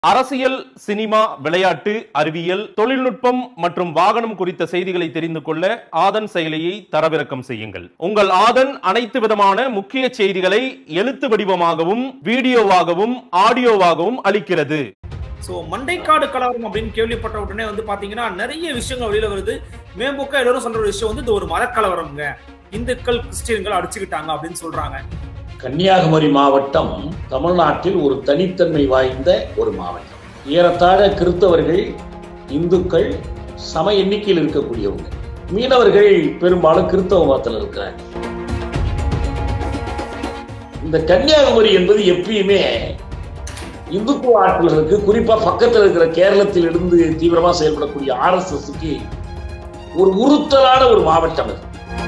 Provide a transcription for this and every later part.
அரசியல் சினிமா விளையாட்டு அறிவியல் தொழில்நுட்பம் மற்றும் வாகனம் குறித்த செய்திகளை தெரிந்து கொள்ள ஆதன் செயலியை தரவிறக்கம் செய்யுங்கள் உங்கள் ஆதன் அனைத்து விதமான முக்கிய செய்திகளை எழுத்து வடிவமாகவும் வீடியோவாகவும் ஆடியோவாகவும் அளிக்கிறது ஸோ மண்டைக்காடு கலவரம் அப்படின்னு கேள்விப்பட்ட உடனே வந்து பாத்தீங்கன்னா நிறைய விஷயங்கள் வெளியில வருது மேம்போக்கா எல்லாரும் சொல்ற ஒரு விஷயம் வந்து இது ஒரு மதக்கலவரம்ங்க இந்துக்கள் கிறிஸ்டியன்கள் அடிச்சுக்கிட்டாங்க அப்படின்னு சொல்றாங்க கன்னியாகுமரி மாவட்டம் தமிழ்நாட்டில் ஒரு தனித்தன்மை வாய்ந்த ஒரு மாவட்டம் ஏறத்தாழ கிறிஸ்தவர்கள் இந்துக்கள் சம எண்ணிக்கையில் இருக்கக்கூடியவங்க மீனவர்கள் பெரும்பாலும் கிறிஸ்தவ மதத்தில் இருக்கிறாங்க இந்த கன்னியாகுமரி என்பது எப்பயுமே இந்துத்துவ ஆட்களுக்கு குறிப்பா பக்கத்தில் இருக்கிற கேரளத்தில் இருந்து தீவிரமா செயல்படக்கூடிய ஆர்எஸ்எஸ்க்கு ஒரு உறுத்தலான ஒரு மாவட்டம் அது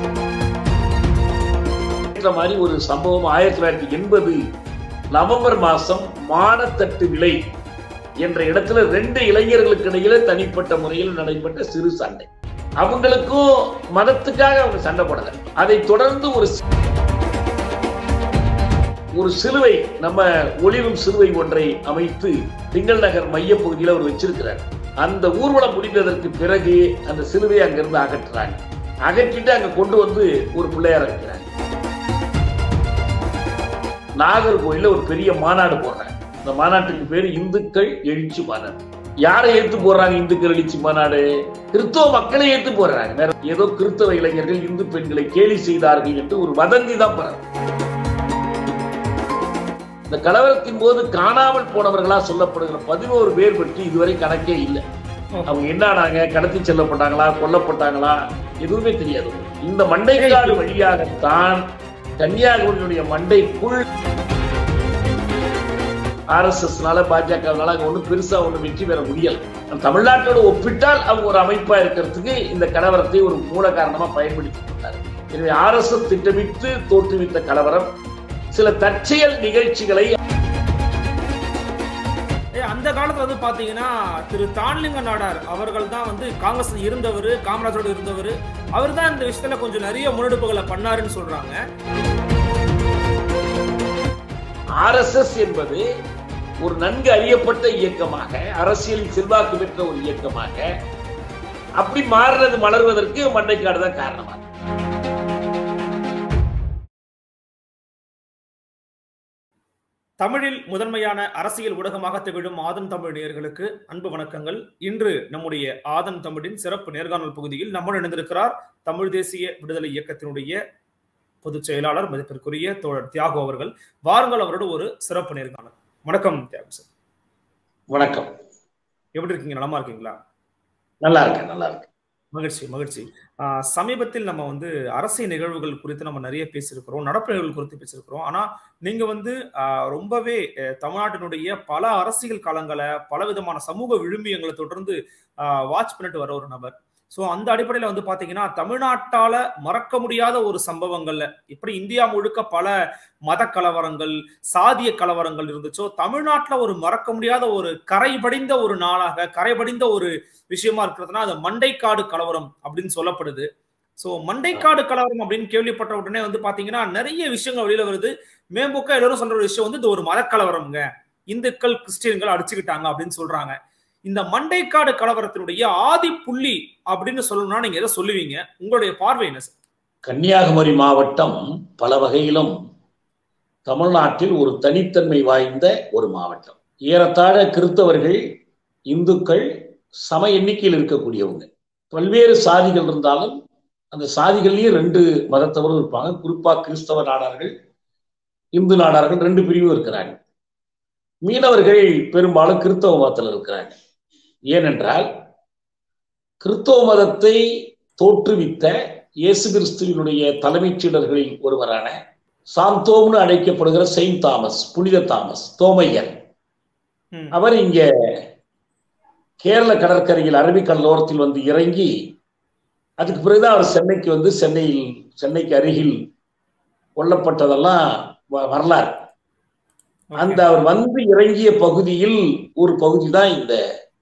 ஏற்ற மாதிரி ஒரு சம்பவம் ஆயிரத்தி தொள்ளாயிரத்தி எண்பது நவம்பர் மாசம் மானத்தட்டு விலை என்ற இடத்துல ரெண்டு இளைஞர்களுக்கு இடையில தனிப்பட்ட முறையில் நடைபெற்ற சிறு சண்டை அவங்களுக்கும் மதத்துக்காக அவங்க சண்டை போடல அதை தொடர்ந்து ஒரு சி- ஒரு சிலுவை நம்ம ஒளிரும் சிலுவை ஒன்றை அமைத்து திங்கள் நகர் மைய பகுதியில் அவர் வச்சிருக்கிறார் அந்த ஊர்வலம் முடிந்ததற்கு பிறகு அந்த சிலுவையை அங்கிருந்து அகற்றுறாங்க அகற்றிட்டு அங்க கொண்டு வந்து ஒரு பிள்ளையார் வைக்கிறாங்க நாகர்கோயில்ல ஒரு பெரிய மாநாடு போடுறாங்க இந்த மாநாட்டுக்கு பேரு இந்துக்கள் எழுச்சி மாநாடு யாரை ஏத்து போடுறாங்க இந்துக்கள் எழுச்சி மாநாடு கிறிஸ்தவ மக்களை ஏத்து போடுறாங்க வேற ஏதோ கிறிஸ்தவ இளைஞர்கள் இந்து பெண்களை கேலி செய்தார்கள் என்று ஒரு வதந்தி தான் பரவும் இந்த கலவரத்தின் போது காணாமல் போனவர்களா சொல்லப்படுகிற பதினோரு பேர் பற்றி இதுவரை கணக்கே இல்லை அவங்க என்ன ஆனாங்க கடத்தி செல்லப்பட்டாங்களா கொல்லப்பட்டாங்களா எதுவுமே தெரியாது இந்த மண்டைக்காடு வழியாகத்தான் கன்னியாகுமரியுடைய மண்டைக்குள் ஆர்எஸ்எஸ்னால பாஜகனால அங்க ஒன்றும் பெருசா ஒன்றும் வெற்றி பெற முடியல தமிழ்நாட்டோட ஒப்பிட்டால் அவங்க ஒரு அமைப்பா இருக்கிறதுக்கு இந்த கலவரத்தை ஒரு மூல காரணமா பயன்படுத்தி கொண்டார் எனவே ஆர்எஸ்எஸ் திட்டமிட்டு தோற்றுவித்த கலவரம் சில தற்செயல் நிகழ்ச்சிகளை ஏ, அந்த காலத்துல வந்து பாத்தீங்கன்னா திரு தான்லிங்க நாடார் அவர்கள் தான் வந்து காங்கிரஸ் இருந்தவர் காமராஜரோட இருந்தவர் அவர் தான் இந்த விஷயத்துல கொஞ்சம் நிறைய முன்னெடுப்புகளை பண்ணாருன்னு சொல்றாங்க ஆர்எஸ்எஸ் என்பது ஒரு நன்கு அறியப்பட்ட இயக்கமாக அரசியலில் செல்வாக்கு பெற்ற ஒரு இயக்கமாக அப்படி மாறுறது மலர்வதற்கு மண்டைக்காடு தான் காரணமா தமிழில் முதன்மையான அரசியல் ஊடகமாக திகழும் ஆதன் தமிழ் நேயர்களுக்கு அன்பு வணக்கங்கள் இன்று நம்முடைய ஆதன் தமிழின் சிறப்பு நேர்காணல் பகுதியில் நம்முடன் இணைந்திருக்கிறார் தமிழ் தேசிய விடுதலை இயக்கத்தினுடைய பொதுச் செயலாளர் மதிப்பிற்குரிய தோழர் தியாகு அவர்கள் வாருங்கள் அவரோட ஒரு சிறப்பு நேர்காணல் வணக்கம் தியாகு சார் வணக்கம் எப்படி இருக்கீங்க நலமா இருக்கீங்களா நல்லா இருக்கேன் நல்லா இருக்கேன் மகிழ்ச்சி மகிழ்ச்சி ஆஹ் சமீபத்தில் நம்ம வந்து அரசியல் நிகழ்வுகள் குறித்து நம்ம நிறைய பேசியிருக்கிறோம் நடப்பு நிகழ்வுகள் குறித்து பேசியிருக்கிறோம் ஆனா நீங்க வந்து ஆஹ் ரொம்பவே அஹ், தமிழ்நாட்டினுடைய பல அரசியல் களங்களை பல விதமான சமூக விழுமியங்களை தொடர்ந்து வாட்ச் பண்ணிட்டு வர ஒரு நபர் ஸோ அந்த அடிப்படையில் வந்து பாத்தீங்கன்னா தமிழ்நாட்டால மறக்க முடியாத ஒரு சம்பவங்கள்ல இப்படி இந்தியா முழுக்க பல மத கலவரங்கள் சாதிய கலவரங்கள் இருந்துச்சோ தமிழ்நாட்டுல ஒரு மறக்க முடியாத ஒரு கரைபடிந்த ஒரு நாளாக கரைபடிந்த ஒரு விஷயமா இருக்கிறதுனா அது மண்டைக்காடு கலவரம் அப்படின்னு சொல்லப்படுது சோ மண்டைக்காடு கலவரம் அப்படின்னு கேள்விப்பட்ட உடனே வந்து பாத்தீங்கன்னா நிறைய விஷயங்கள் வெளியில வருது மேம்போக்கா எல்லாரும் சொல்ற ஒரு விஷயம் வந்து இது ஒரு மதக்கலவரம்ங்க இந்துக்கள் கிறிஸ்டியன்கள் அடிச்சுக்கிட்டாங்க அப்படின்னு சொல்றாங்க இந்த மண்டைக்காடு கலவரத்தினுடைய ஆதி புள்ளி அப்படின்னு சொல்லணும்னா நீங்க எதை சொல்லுவீங்க உங்களுடைய பார்வை என்ன சார் கன்னியாகுமரி மாவட்டம் பல வகையிலும் தமிழ்நாட்டில் ஒரு தனித்தன்மை வாய்ந்த ஒரு மாவட்டம் ஏறத்தாழ கிறிஸ்தவர்கள் இந்துக்கள் சம எண்ணிக்கையில் இருக்கக்கூடியவங்க பல்வேறு சாதிகள் இருந்தாலும் அந்த சாதிகள்லயே ரெண்டு மதத்தவரும் இருப்பாங்க குறிப்பா கிறிஸ்தவ நாடார்கள் இந்து நாடார்கள் ரெண்டு பிரிவும் இருக்கிறாங்க மீனவர்கள் பெரும்பாலும் கிறிஸ்தவ மதத்தில் இருக்கிறாங்க ஏனென்றால் கிறிஸ்தவ மதத்தை தோற்றுவித்த இயேசு கிறிஸ்துவினுடைய தலைமைச் சீடர்களில் ஒருவரான சாந்தோம்னு அழைக்கப்படுகிற செயின்ட் தாமஸ் புனித தாமஸ் தோமையர் ம். அவர் இங்க கேரள கடற்கரையில் அரபிக்கடல் ஓரத்தில் வந்து இறங்கி அதுக்கு பிறகுதான் அவர் சென்னைக்கு வந்து சென்னையில் சென்னைக்கு அருகில் கொல்லப்பட்டதெல்லாம் வ- வரலாறு அந்த அவர் வந்து இறங்கிய பகுதியில் ஒரு பகுதி தான் இந்த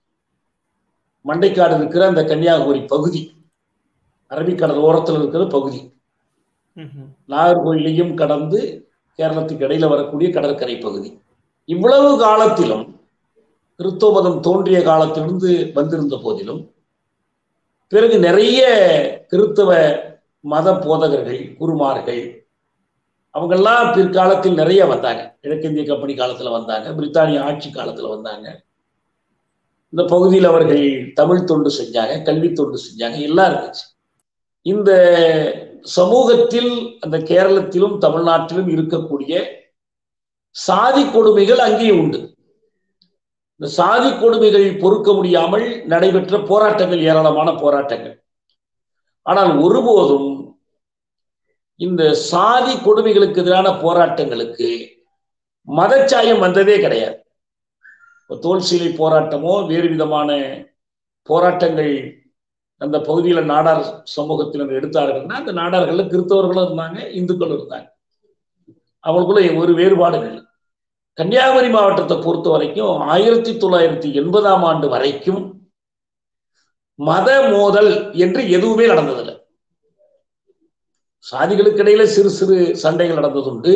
மண்டைக்காடு இருக்கிற அந்த கன்னியாகுமரி பகுதி அரபிக்கடல் ஓரத்தில் இருக்கிற பகுதி ம்ஹும். நாகர்கோயிலையும் கடந்து கேரளத்துக்கு இடையில வரக்கூடிய கடற்கரை பகுதி இவ்வளவு காலத்திலும் கிறிஸ்தவ மதம் தோன்றிய காலத்திலிருந்து வந்திருந்த போதிலும் பிறகு நிறைய கிறிஸ்தவ மத போதகர்கள் குருமார்கள் அவங்கெல்லாம் பிற்காலத்தில் நிறைய வந்தாங்க கிழக்கிந்திய கம்பெனி காலத்துல வந்தாங்க பிரித்தானிய ஆட்சி காலத்துல வந்தாங்க இந்த பகுதியில் அவர்கள் தமிழ் தொண்டு செஞ்சாங்க கல்வி தொண்டு செஞ்சாங்க எல்லாம் இருந்துச்சு இந்த சமூகத்தில் அந்த கேரளத்திலும் தமிழ்நாட்டிலும் இருக்கக்கூடிய சாதி கொடுமைகள் அங்கேயும் உண்டு இந்த சாதி கொடுமைகள் பொறுக்க முடியாமல் நடைபெற்ற போராட்டங்கள் ஏராளமான போராட்டங்கள் ஆனால் ஒருபோதும் இந்த சாதி கொடுமைகளுக்கு எதிரான போராட்டங்களுக்கு மதச்சாயம் வந்ததே கிடையாது தோல் சீலை போராட்டமோ வேறு விதமான போராட்டங்கள் அந்த பகுதியில் நாடார் சமூகத்தினர் எடுத்தார்கள்னா அந்த நாடார்கள்ல கிறிஸ்தவர்களும் இருந்தாங்க இந்துக்களும் இருந்தாங்க அவங்களுக்குள்ள ஒரு வேறுபாடுகள் கன்னியாகுமரி மாவட்டத்தை பொறுத்த வரைக்கும் ஆயிரத்தி தொள்ளாயிரத்தி எண்பதாம் ஆண்டு வரைக்கும் மத மோதல் என்று எதுவுமே நடந்ததில்லை சாதிகளுக்கு இடையில சிறு சிறு சண்டைகள் நடந்ததுண்டு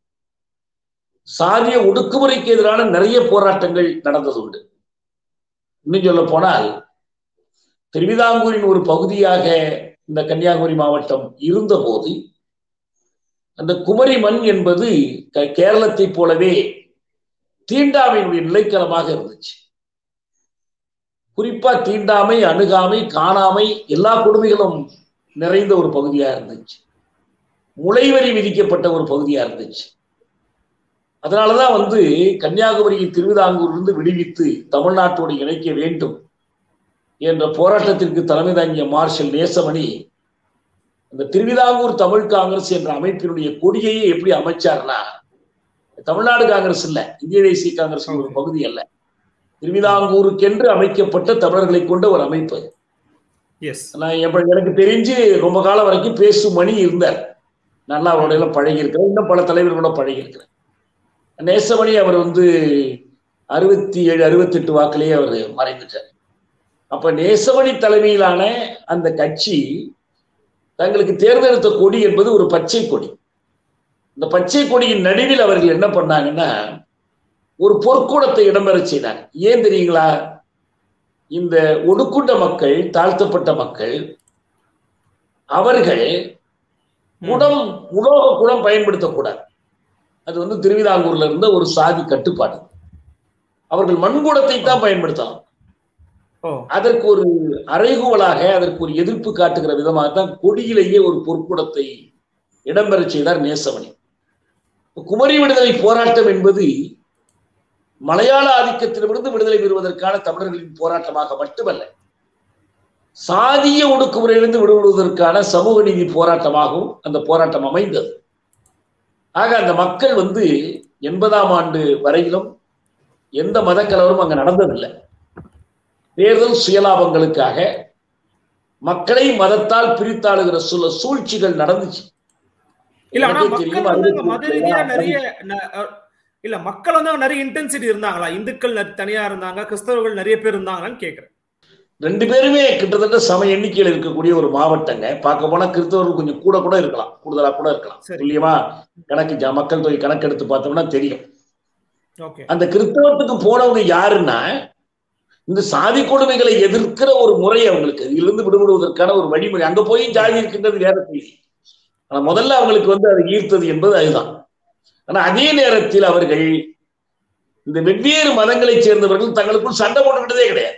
சாதிய ஒடுக்குமுறைக்கு எதிரான நிறைய போராட்டங்கள் நடந்ததுண்டு இன்னும் சொல்ல போனால் திருவிதாங்கூரின் ஒரு பகுதியாக இந்த கன்னியாகுமரி மாவட்டம் இருந்தபோது அந்த குமரி மண் என்பது கேரளத்தை போலவே தீண்டாமையினுடைய நிலைக்களமாக இருந்துச்சு குறிப்பா தீண்டாமை அணுகாமை காணாமை எல்லா கொடுமைகளும் நிறைந்த ஒரு பகுதியா இருந்துச்சு முளைவரி விதிக்கப்பட்ட ஒரு பகுதியா இருந்துச்சு அதனாலதான் வந்து கன்னியாகுமரியை திருவிதாங்கூரிலிருந்து விடுவித்து தமிழ்நாட்டோடு இணைக்க வேண்டும் என்ற போராட்டத்திற்கு தலைமை தாங்கிய மார்ஷல் நேசமணி அந்த திருவிதாங்கூர் தமிழ் காங்கிரஸ் என்ற அமைப்பினுடைய கொடியையே எப்படி அமைச்சார்னா தமிழ்நாடு காங்கிரஸ் இல்ல இந்திய தேசிய காங்கிரஸ் ஒரு பகுதி அல்ல திருவிதாங்கூருக்கென்று அமைக்கப்பட்ட தமிழர்களை கொண்ட ஒரு அமைப்பு நான் எனக்கு தெரிஞ்சு ரொம்ப காலம் வரைக்கும் பேசும் மணி இருந்தார் நல்லா அவரோட எல்லாம் பழகி இருக்கிறேன் இன்னும் பல தலைவர்களோட பழகி இருக்கிறேன் நேசமணி அவர் வந்து அறுபத்தி ஏழு அறுபத்தி எட்டு வாக்கிலேயே அவர் மறைந்துட்டார் அப்ப நேசமணி தலைமையிலான அந்த கட்சி தங்களுக்கு தேர்ந்தெடுத்த கொடி என்பது ஒரு பச்சை கொடி இந்த பச்சை கொடியின் நடுவில் அவர்கள் என்ன பண்ணாங்கன்னா ஒரு பொற்கூடத்தை இடம்பெற செய்தாங்க ஏன் தெரியுங்களா இந்த ஒடுக்குண்ட மக்கள் தாழ்த்தப்பட்ட மக்கள் அவர்கள் குடம் உலோக குடம் பயன்படுத்தக்கூடாது அது வந்து திருவிதாங்கூர்ல இருந்த ஒரு சாதி கட்டுப்பாடு அவர்கள் மண்கூடத்தை தான் பயன்படுத்தலாம் அதற்கு ஒரு அறைகூவலாக அதற்கு ஒரு எதிர்ப்பு காட்டுகிற விதமாக தான் கொடியிலேயே ஒரு பொற்கூடத்தை இடம்பெற செய்தார் நேசமணி குமரி விடுதலை போராட்டம் என்பது மலையாள ஆதிக்கத்திலிருந்து விடுதலை பெறுவதற்கான தமிழர்களின் போராட்டமாக மட்டுமல்ல சாதிய ஒடுக்குமுறையிலிருந்து விடுபடுவதற்கான சமூக நீதி போராட்டமாகவும் அந்த போராட்டம் அமைந்தது ஆக அந்த மக்கள் வந்து எண்பதாம் ஆண்டு வரையிலும் எந்த மத கலவரும் அங்க நடந்ததில்லை தேர்தல் சுயலாபங்களுக்காக மக்களை மதத்தால் பிரித்தாளுகிற சில சூழ்ச்சிகள் நடந்துச்சு இல்ல ஆனா மக்கள் வந்து மத ரீதியா நிறைய இல்ல மக்கள் வந்து நிறைய இன்டென்சிட்டி இருந்தாங்களா இந்துக்கள் தனியா இருந்தாங்க கிறிஸ்தவர்கள் நிறைய பேர் இருந்தாங்களான்னு கேக்குறேன் ரெண்டு பேருமே கிட்டத்தட்ட சம எண்ணிக்கையில் இருக்கக்கூடிய ஒரு மாவட்டங்க பார்க்க போனா கிறிஸ்தவர்கள் கொஞ்சம் கூட கூட இருக்கலாம் கூடுதலா கூட இருக்கலாம் இல்லையமா கணக்கு மக்கள் தொகை கணக்கு எடுத்து பார்த்தோம்னா தெரியும் அந்த கிறிஸ்தவத்துக்கு போனவங்க யாருன்னா இந்த சாதி கொடுமைகளை எதிர்க்கிற ஒரு முறை அவங்களுக்கு இதிலிருந்து விடுபடுவதற்கான ஒரு வழிமுறை அங்க போய் ஜாதி இருக்கின்றது வேற செய்தி ஆனா முதல்ல அவங்களுக்கு வந்து அதை ஈர்த்தது என்பது அதுதான் ஆனா அதே நேரத்தில் அவர்கள் இந்த வெவ்வேறு மதங்களை சேர்ந்தவர்கள் தங்களுக்குள் சண்டை போட்டுக்கிட்டதே கிடையாது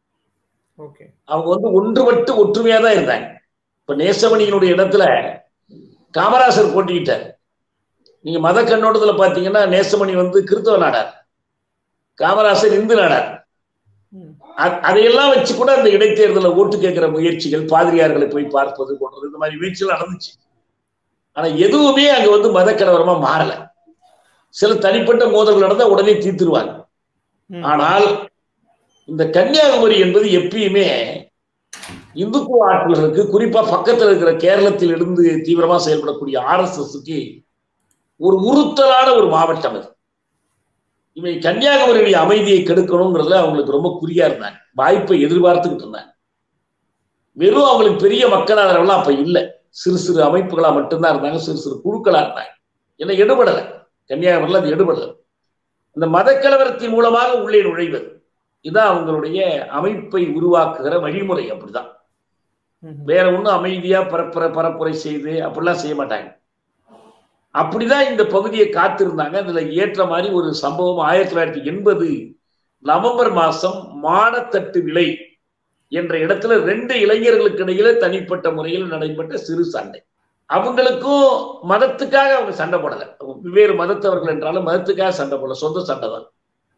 அவங்க வந்து ஒன்றுபட்டு ஒற்றுமையா தான் இருந்தாங்க இப்ப நேசமணியினுடைய இடத்துல காமராசர் போட்டிக்கிட்டார் நீங்க மத கண்ணோட்டத்துல பாத்தீங்கன்னா நேசமணி வந்து கிறிஸ்தவ நாடார் காமராசர் இந்து நாடார் அதையெல்லாம் வச்சு கூட அந்த இடைத்தேர்தல ஓட்டு கேட்கிற முயற்சிகள் பாதிரியார்களை போய் பார்ப்பது போன்றது இந்த மாதிரி முயற்சிகள் நடந்துச்சு ஆனா எதுவுமே அங்க வந்து மத கலவரமா மாறல சில தனிப்பட்ட மோதல்கள் நடந்தா உடனே தீர்த்துருவாங்க ஆனால் இந்த கன்னியாகுமரி என்பது எப்பயுமே இந்துத்துவ ஆற்றல்களுக்கு குறிப்பா பக்கத்தில் இருக்கிற கேரளத்தில் இருந்து தீவிரமா செயல்படக்கூடிய ஆர் எஸ் எஸ்க்கு ஒரு உறுத்தலான ஒரு மாவட்டம் அது இவை கன்னியாகுமரியுடைய அமைதியை கெடுக்கணுங்கிறதுல அவங்களுக்கு ரொம்ப குறியா இருந்தாங்க வாய்ப்பை எதிர்பார்த்துக்கிட்டு இருந்தாங்க வெறும் அவங்களுக்கு பெரிய மக்கள் ஆதரவுலாம் அப்ப இல்லை சிறு சிறு அமைப்புகளா மட்டும்தான் இருந்தாங்க சிறு சிறு குழுக்களா இருந்தாங்க ஏன்னா எடுபடலை கன்னியாகுமரியில் அது எடுபடலை அந்த மத கலவரத்தின் மூலமாக உள்ளே நுழைவது இதான் அவங்களுடைய அமைப்பை உருவாக்குகிற வழிமுறை அப்படிதான் வேற ஒண்ணும் அமைதியா பரப்புற பரப்புரை செய்து அப்படிலாம் செய்ய மாட்டாங்க அப்படிதான் இந்த பகுதியை காத்திருந்தாங்க அதுல ஏற்ற மாதிரி ஒரு சம்பவம் ஆயிரத்தி தொள்ளாயிரத்தி எண்பது நவம்பர் மாசம் மானத்தட்டு விலை என்ற இடத்துல ரெண்டு இளைஞர்களுக்கு இடையில தனிப்பட்ட முறையில் நடைபெற்ற சிறு சண்டை அவங்களுக்கும் மதத்துக்காக அவங்க சண்டை போடல வெவ்வேறு மதத்தவர்கள் என்றாலும் மதத்துக்காக சண்டை போடல சொந்த சண்டை தான்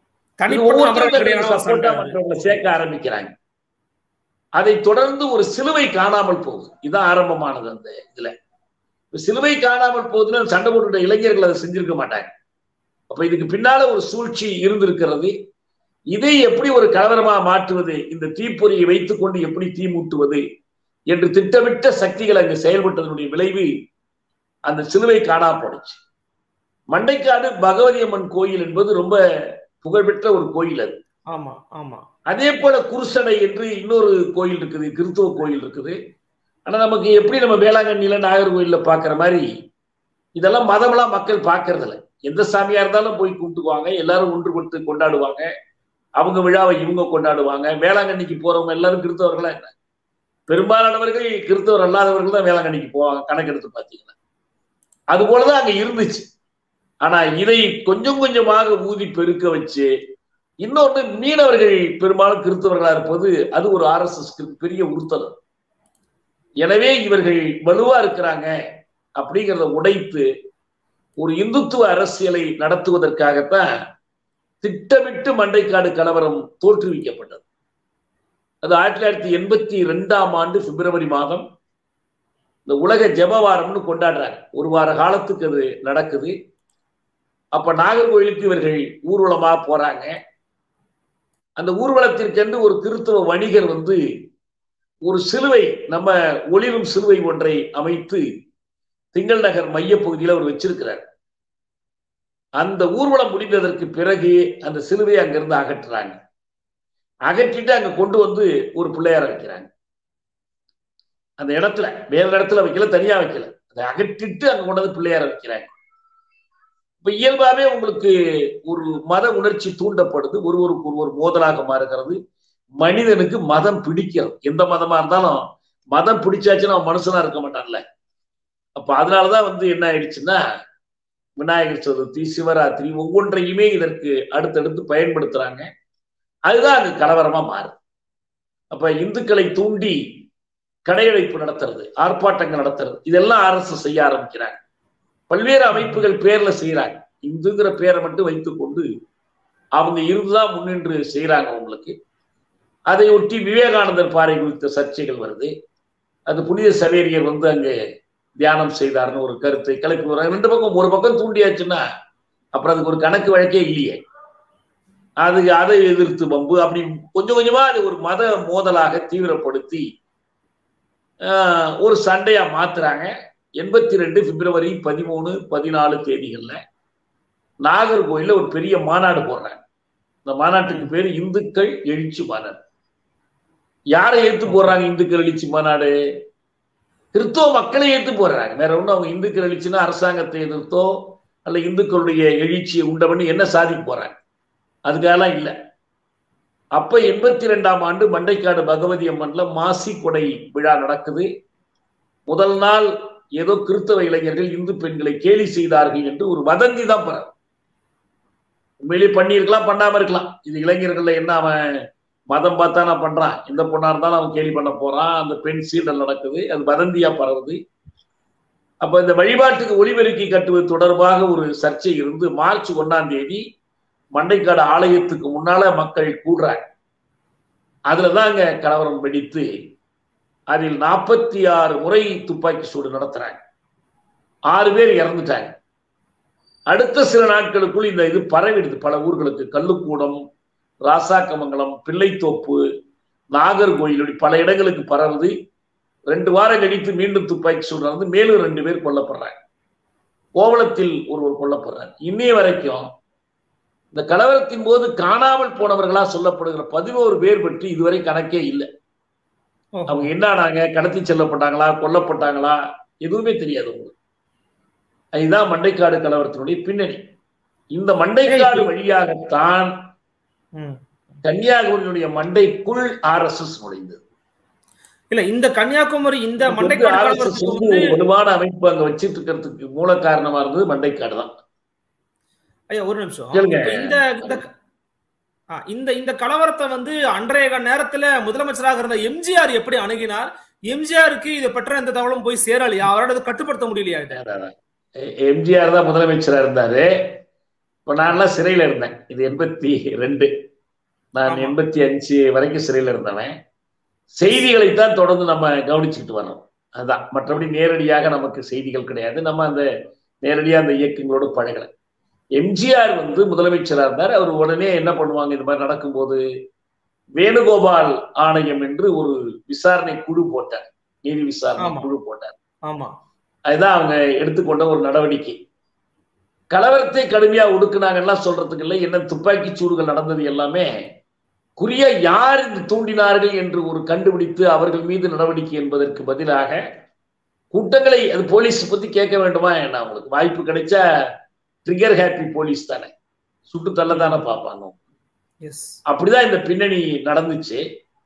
சப்போர்ட்டா மற்றவங்களை சேர்க்க ஆரம்பிக்கிறாங்க அதை தொடர்ந்து ஒரு சிலுவை காணாமல் போகுது இதுதான் ஆரம்பமானது அந்த இதுல சிலுவை காணாமல் போகுதுன்னு சண்டை போட்டுட்ட இளைஞர்கள் அதை செஞ்சிருக்க மாட்டாங்க அப்ப இதுக்கு பின்னால ஒரு சூழ்ச்சி இருந்திருக்கிறது இதை எப்படி ஒரு கலவரமா மாற்றுவது இந்த தீப்பொறியை வைத்துக் கொண்டு எப்படி தீ மூட்டுவது என்று திட்டமிட்ட சக்திகள் அங்கு செயல்பட்டதனுடைய விளைவு அந்த சிலுவை காணா போடுச்சு மண்டைக்காடு பகவதி அம்மன் கோயில் என்பது ரொம்ப புகழ்பெற்ற ஒரு கோயில் அது ஆமா ஆமா அதே போல குருசடை என்று இன்னொரு கோயில் இருக்குது கிறிஸ்துவ கோயில் இருக்குது ஆனா நமக்கு எப்படி நம்ம வேளாங்கண்ணில நாகர்கோயில்ல பாக்குற மாதிரி இதெல்லாம் மதமெல்லாம் மக்கள் பாக்குறது இல்லை எந்த சாமியா இருந்தாலும் போய் கும்பிட்டுக்குவாங்க எல்லாரும் ஒன்றுபட்டு கொண்டாடுவாங்க அவங்க விழாவை இவங்க கொண்டாடுவாங்க வேளாங்கண்ணிக்கு போறவங்க எல்லாரும் கிறிஸ்தவர்களா என்ன பெரும்பாலானவர்கள் கிறிஸ்தவர் அல்லாதவர்கள் தான் வேளாங்கண்ணிக்கு போவாங்க கணக்கெடுத்து பார்த்தீங்கன்னா அது போலதான் அங்க இருந்துச்சு ஆனா இதை கொஞ்சம் கொஞ்சமாக ஊதி பெருக்க வச்சு இன்னொன்று மீனவர்கள் பெரும்பாலும் கிறிஸ்தவர்களா இருப்பது அது ஒரு ஆர் எஸ் எஸ் பெரிய உறுத்தலம் எனவே இவர்கள் வலுவா இருக்கிறாங்க அப்படிங்கிறத உடைத்து ஒரு இந்துத்துவ அரசியலை நடத்துவதற்காகத்தான் திட்டமிட்டு மண்டைக்காடு கலவரம் தோற்றுவிக்கப்பட்டது அது ஆயிரத்தி தொள்ளாயிரத்தி எண்பத்தி ரெண்டாம் ஆண்டு பிப்ரவரி மாதம் இந்த உலக ஜெபவாரம்னு கொண்டாடுறாங்க ஒரு வார காலத்துக்கு அது நடக்குது அப்ப நாகர்கோயிலுக்கு இவர்கள் ஊர்வலமா போறாங்க அந்த ஊர்வலத்திற்கென்று ஒரு கிறிஸ்தவ வணிகர் வந்து ஒரு சிலுவை நம்ம ஒளிரும் சிலுவை ஒன்றை அமைத்து திங்கள் நகர் மைய பகுதியில் அவர் வச்சிருக்கிறார் அந்த ஊர்வலம் முடிந்ததற்கு பிறகு அந்த சிலுவையை அங்கிருந்து அகற்றுறாங்க அகற்றிட்டு அங்க கொண்டு வந்து ஒரு பிள்ளையார வைக்கிறாங்க அந்த இடத்துல வேற இடத்துல வைக்கல தனியா வைக்கல அதை அகற்றிட்டு அங்க கொண்டு வந்து பிள்ளையார வைக்கிறாங்க இப்ப இயல்பாவே உங்களுக்கு ஒரு மத உணர்ச்சி தூண்டப்படுது ஒருவருக்கு ஒருவர் மோதலாக மாறுகிறது மனிதனுக்கு மதம் பிடிக்கிறது எந்த மதமா இருந்தாலும் மதம் பிடிச்சாச்சுன்னா அவன் மனுஷனா இருக்க மாட்டான்ல அப்ப அதனாலதான் வந்து என்ன ஆயிடுச்சுன்னா விநாயகர் சதுர்த்தி சிவராத்திரி ஒவ்வொன்றையுமே இதற்கு அடுத்தடுத்து பயன்படுத்துறாங்க அதுதான் அங்க கலவரமா மாறுது அப்ப இந்துக்களை தூண்டி கடையடைப்பு நடத்துறது ஆர்ப்பாட்டங்கள் நடத்துறது இதெல்லாம் அரசு செய்ய ஆரம்பிக்கிறாங்க பல்வேறு அமைப்புகள் பேர்ல செய்யறாங்க இந்துங்கிற பேரை மட்டும் வைத்துக் கொண்டு அவங்க இருந்துதான் முன்னின்று செய்யறாங்க அவங்களுக்கு அதை ஒட்டி விவேகானந்தர் பாறை குறித்த சர்ச்சைகள் வருது அது புனித சவேரியர் வந்து அங்கே தியானம் செய்தார்னு ஒரு கருத்தை கிளப்பி வர்றாங்க ரெண்டு பக்கம் ஒரு பக்கம் தூண்டியாச்சுன்னா அப்புறம் அதுக்கு ஒரு கணக்கு வழக்கே இல்லையே அது அதை எதிர்த்து பம்பு அப்படி கொஞ்சம் கொஞ்சமா அது ஒரு மத மோதலாக தீவிரப்படுத்தி ஒரு சண்டையா மாத்துறாங்க எண்பத்தி ரெண்டு பிப்ரவரி பதிமூணு பதினாலு தேதிகள்ல நாகர்கோயில்ல ஒரு பெரிய மாநாடு போடுறாங்க இந்த மாநாட்டுக்கு பேர் இந்துக்கள் எழுச்சி மாநாடு யாரை ஏத்து போடுறாங்க இந்துக்கள் எழுச்சி மாநாடு கிறிஸ்தவ மக்களை ஏத்து போடுறாங்க வேற ஒன்றும் அவங்க இந்துக்கள் எழுச்சின்னா அரசாங்கத்தை எதிர்த்தோ அல்ல இந்துக்களுடைய எழுச்சியை உண்ட பண்ணி என்ன சாதிக்க போறாங்க அதுக்காகலாம் இல்லை அப்ப எண்பத்தி ரெண்டாம் ஆண்டு மண்டைக்காடு பகவதி அம்மன்ல மாசி கொடை விழா நடக்குது முதல் நாள் ஏதோ கிறிஸ்தவ இளைஞர்கள் இந்து பெண்களை கேலி செய்தார்கள் என்று ஒரு வதந்தி தான் பரவு உண்மையிலேயே பண்ணியிருக்கலாம் பண்ணாம இருக்கலாம் இது இளைஞர்கள்ல என்ன அவன் மதம் பார்த்தா நான் பண்றான் எந்த பொண்ணா இருந்தாலும் அவன் கேலி பண்ண போறான் அந்த பெண் சீடல் நடக்குது அது வதந்தியா பரவுது அப்ப இந்த வழிபாட்டுக்கு ஒளிபெருக்கி கட்டுவது தொடர்பாக ஒரு சர்ச்சை இருந்து மார்ச் ஒன்னாம் தேதி மண்டைக்காடு ஆலயத்துக்கு முன்னால மக்கள் கூடுறாங்க அதுலதான் அங்க கலவரம் வெடித்து அதில் நாற்பத்தி ஆறு முறை துப்பாக்கி சூடு நடத்துறாங்க ஆறு பேர் இறந்துட்டாங்க அடுத்த சில நாட்களுக்குள் இந்த இது பரவிடுது பல ஊர்களுக்கு கல்லுக்கூடம் ராசாக்கமங்கலம் பிள்ளைத்தோப்பு நாகர்கோயில் பல இடங்களுக்கு பரவுது ரெண்டு வாரம் கழித்து மீண்டும் துப்பாக்கி சூடு நடந்து மேலும் ரெண்டு பேர் கொல்லப்படுறாங்க கோவளத்தில் ஒருவர் கொல்லப்படுறாங்க இன்னைய வரைக்கும் இந்த கலவரத்தின் போது காணாமல் போனவர்களா சொல்லப்படுகிற பதினோரு பேர் பற்றி இதுவரை கணக்கே இல்லை அவங்க என்ன ஆனாங்க கடத்தி செல்லப்பட்டாங்களா கொல்லப்பட்டாங்களா எதுவுமே தெரியாது உங்களுக்கு அதுதான் மண்டைக்காடு கலவரத்தினுடைய பின்னணி இந்த மண்டைக்காடு வழியாகத்தான் கன்னியாகுமரியினுடைய மண்டைக்குள் ஆர் எஸ் எஸ் நுழைந்தது இல்ல இந்த கன்னியாகுமரி இந்த வந்து மண்டைக்காடு RSS கலவரத்துக்கு வந்து வந்து ஒரு வலுவான அமைப்பு அங்க வச்சிட்டு இருக்கிறதுக்கு மூல காரணமா இருந்தது மண்டைக்காடு தான் ஐயா ஒரு நிமிஷம் கேளுங்க. இப்ப இந்த இந்த ஆ, இந்த இந்த கலவரத்தை வந்து அன்றைய கா- நேரத்துல முதலமைச்சராக இருந்த எம்ஜிஆர் எப்படி அணுகினார் எம்ஜிஆருக்கு இதை பற்ற எந்த தகவலும் போய் சேரலையா அவரால் அதை கட்டுப்படுத்த முடியலையா இதை? எ- எம்ஜிஆர் தான் முதலமைச்சரா இருந்தாரு இப்ப நான்லாம் சிறையில இருந்தேன் இது எண்பத்தி ரெண்டு நான் ஆமா. எண்பத்தி அஞ்சு வரைக்கும் சிறையில இருந்தவன் செய்திகளைத்தான் தொடர்ந்து நம்ம கவனிச்சுட்டு வரோம் அதான் மற்றபடி நேரடியாக நமக்கு செய்திகள் கிடையாது நம்ம அந்த நேரடியா அந்த இயக்கங்களோடு பழகல எம்ஜிஆர் வந்து முதலமைச்சரா இருந்தார் அவர் உடனே என்ன பண்ணுவாங்க இந்த மாதிரி நடக்கும்போது வேணுகோபால் ஆணையம் என்று ஒரு விசாரணை குழு போட்டார் நீதி விசாரணை ஆமா. குழு போட்டார் ஆமா அதுதான் அவங்க எடுத்துக்கொண்ட ஒரு நடவடிக்கை கலவரத்தை கடுமையா ஒடுக்குனாங்கன்னா சொல்றதுக்கு இல்லை என்ன துப்பாக்கி சூடுகள் நடந்தது எல்லாமே குறியா யார் இந்த தூண்டினார்கள் என்று ஒரு கண்டுபிடித்து அவர்கள் மீது நடவடிக்கை என்பதற்கு பதிலாக கூட்டங்களை அது போலீஸ் பத்தி கேட்க வேண்டுமா என்ன அவங்களுக்கு வாய்ப்பு கிடைச்சா ட்ரிகர் ஹாப்பி போலீஸ் தானே சுட்டு தள்ள தானே பார்ப்பாங்க எஸ் அப்படிதான் இந்த பின்னணி நடந்துச்சு